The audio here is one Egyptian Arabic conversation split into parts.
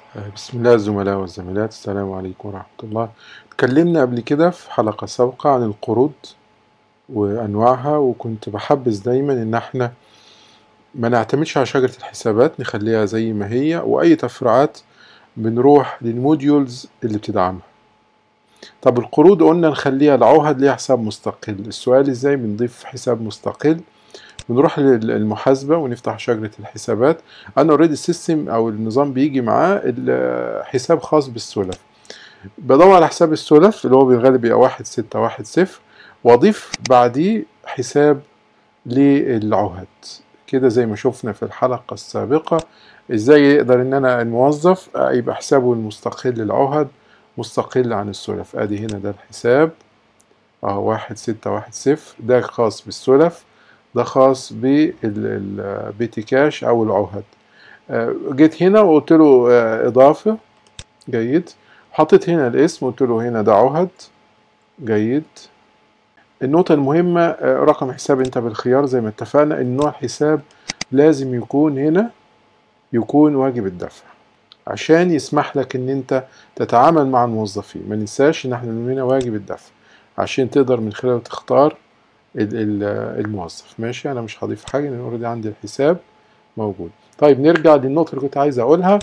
بسم الله الزملاء والزميلات السلام عليكم ورحمة الله اتكلمنا قبل كده في حلقة سابقة عن القروض وأنواعها وكنت بحبذ دايما إن احنا ما نعتمدش على شجرة الحسابات نخليها زي ما هي وأي تفريعات بنروح للموديولز اللي بتدعمها طب القروض قلنا نخليها العهد ليها حساب مستقل السؤال ازاي بنضيف حساب مستقل بنروح للمحاسبة ونفتح شجرة الحسابات أنا اوريدي السيستم أو النظام بيجي معاه حساب خاص بالسلف بدور على حساب السلف اللي هو بالغالب بيبقى واحد ستة واحد صفر وأضيف بعديه حساب للعهد كده زي ما شفنا في الحلقة السابقة ازاي يقدر ان انا الموظف يبقى حسابه المستقل للعهد مستقل عن السلف ادي هنا ده الحساب اه واحد ستة واحد صفر ده خاص بالسلف ده خاص بالبيتي كاش او العهد جيت هنا وقلت له اضافة جيد حطيت هنا الاسم قلت له هنا ده عهد جيد النقطة المهمة رقم حساب انت بالخيار زي ما اتفقنا ان نوع حساب لازم يكون هنا يكون واجب الدفع عشان يسمح لك ان انت تتعامل مع الموظفين ما ننساش ان احنا هنا واجب الدفع عشان تقدر من خلاله تختار الموظف ماشي انا مش هضيف حاجه لان اوريدي عندي الحساب موجود طيب نرجع للنقطه اللي كنت عايز اقولها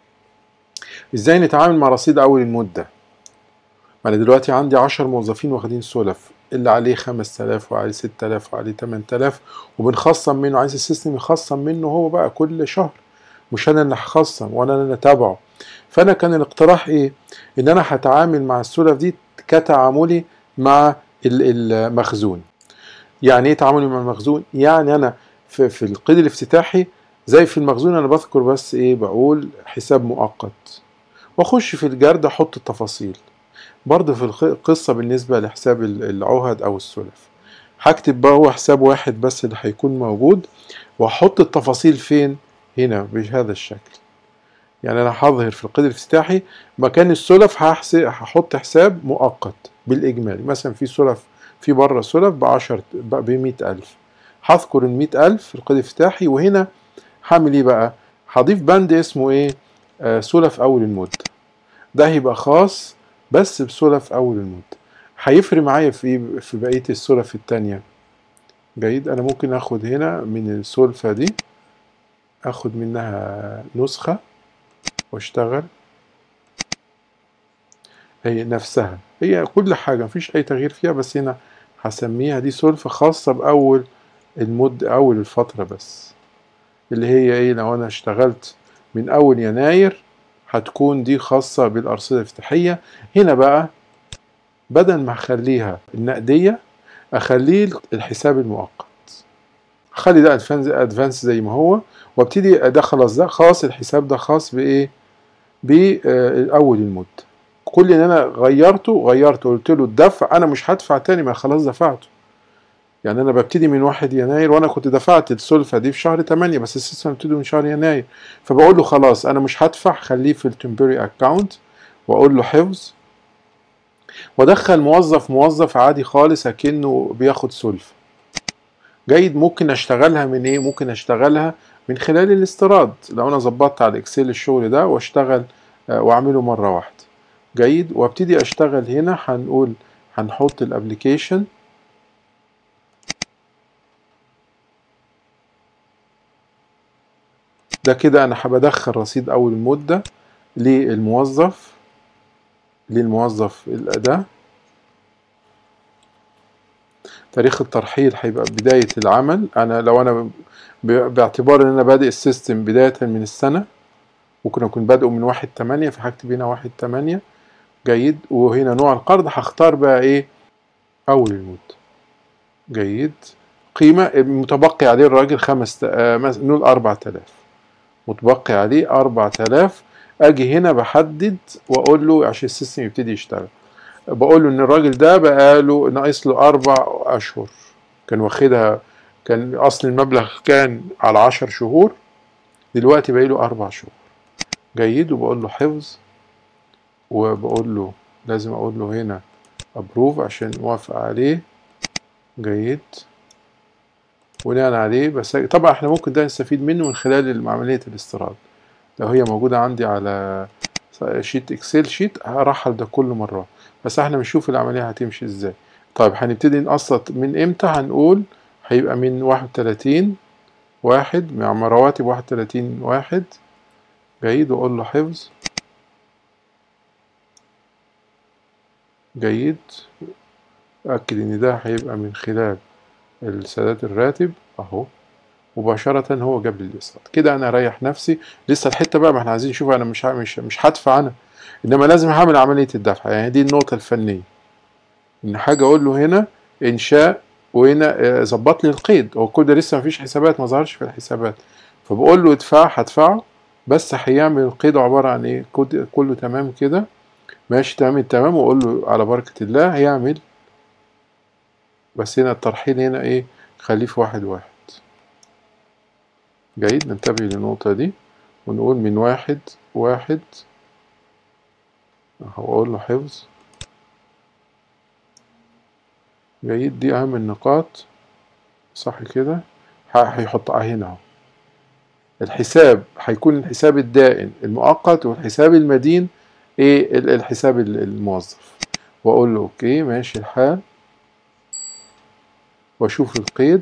ازاي نتعامل مع رصيد اول المده انا دلوقتي عندي 10 موظفين واخدين سلف اللي عليه 5000 وعليه 6000 وعليه 8000 وبنخصم منه عايز السيستم يخصم منه هو بقى كل شهر مش انا اللي هخصم ولا انا اللي اتابعه فانا كان الاقتراح ايه ان انا هتعامل مع السلف دي كتعاملي مع المخزون يعني ايه تعاملي مع المخزون يعني انا في, في القيد الافتتاحي زي في المخزون انا بذكر بس ايه بقول حساب مؤقت واخش في الجرد احط التفاصيل برضه في القصة بالنسبة لحساب العهد او السلف هكتب بقى هو حساب واحد بس اللي هيكون موجود واحط التفاصيل فين هنا بهذا الشكل يعني انا هظهر في القيد الافتتاحي مكان السلف هحط حساب مؤقت بالاجمالي مثلا في سلف في بره سلف ب 10 ب 100000 هذكر ال 100000 في القيد الافتتاحي وهنا هعمل ايه بقى؟ هضيف بند اسمه ايه؟ آه سلف اول المده ده هيبقى خاص بس بسلف اول المده هيفرق معايا في في بقيه السلف التانية جيد انا ممكن اخد هنا من السلفه دي اخد منها نسخه واشتغل هي نفسها هي كل حاجة مفيش أي تغيير فيها بس هنا هسميها دي سلفة خاصة بأول المد أول الفترة بس اللي هي إيه لو أنا اشتغلت من أول يناير هتكون دي خاصة بالأرصدة الافتتاحية هنا بقى بدل ما أخليها النقدية أخليه الحساب المؤقت أخلي ده أدفانس زي ما هو وابتدي ده خلاص ده خاص الحساب ده خاص بإيه؟ بأول المدة كل اللي انا غيرته غيرته قلت له الدفع انا مش هدفع تاني ما خلاص دفعته يعني انا ببتدي من واحد يناير وانا كنت دفعت السلفه دي في شهر 8 بس السيستم ابتدي من شهر يناير فبقول له خلاص انا مش هدفع خليه في التمبري اكونت واقول له حفظ وادخل موظف موظف عادي خالص اكنه بياخد سلفه جيد ممكن اشتغلها من ايه ممكن اشتغلها من خلال الاستيراد لو انا ظبطت على الاكسل الشغل ده واشتغل واعمله مره واحده جيد وابتدي اشتغل هنا هنقول هنحط الابليكيشن ده كده انا هبدخل رصيد اول المدة للموظف للموظف الاداة تاريخ الترحيل هيبقى بداية العمل انا لو انا باعتبار ان انا بادئ السيستم بداية من السنة ممكن اكون بادئه من واحد تمانية فهكتب هنا واحد تمانية جيد وهنا نوع القرض هختار بقى ايه اول المدة جيد قيمة متبقي عليه الراجل خمس آه نقول أربعة آلاف متبقي عليه أربعة آلاف أجي هنا بحدد وأقول له عشان السيستم يبتدي يشتغل بقول له إن الراجل ده بقاله ناقص له أربع أشهر كان واخدها كان أصل المبلغ كان على عشر شهور دلوقتي باقي له أربع شهور جيد وبقول له حفظ وبقول له لازم اقول له هنا ابروف عشان موافق عليه جيد بناء عليه بس طبعا احنا ممكن ده نستفيد منه من خلال عملية الاستيراد لو هي موجودة عندي على شيت اكسل شيت هرحل ده كله مرة بس احنا بنشوف العملية هتمشي ازاي طيب هنبتدي نقسط من امتى هنقول هيبقى من واحد وتلاتين واحد مع رواتب واحد وتلاتين واحد جيد واقول له حفظ جيد أكد إن ده هيبقى من خلال السداد الراتب أهو مباشرة هو جاب لي الإسقاط كده أنا أريح نفسي لسه الحتة بقى ما إحنا عايزين نشوف أنا مش مش مش هدفع أنا إنما لازم هعمل عملية الدفع يعني دي النقطة الفنية إن حاجة أقول له هنا إنشاء وهنا ظبط لي القيد هو كل ده لسه ما فيش حسابات ما ظهرش في الحسابات فبقول له ادفع هدفعه بس هيعمل القيد عبارة عن إيه كله تمام كده ماشي تمام تمام وأقول له على بركة الله هيعمل بس هنا الترحيل هنا ايه خليه في واحد واحد جيد ننتبه للنقطة دي ونقول من واحد واحد هقول له حفظ جيد دي أهم النقاط صح كده هيحطها هنا اهو الحساب هيكون الحساب الدائن المؤقت والحساب المدين ايه الحساب الموظف واقول له اوكي ماشي الحال واشوف القيد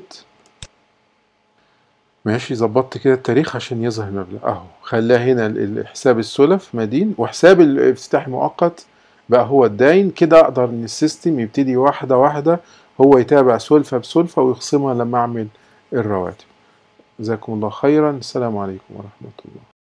ماشي ظبطت كده التاريخ عشان يظهر المبلغ اهو خلاه هنا الحساب السلف مدين وحساب الافتتاح المؤقت بقى هو الداين كده اقدر ان السيستم يبتدي واحدة واحدة هو يتابع سلفة بسلفة ويخصمها لما اعمل الرواتب جزاكم الله خيرا السلام عليكم ورحمة الله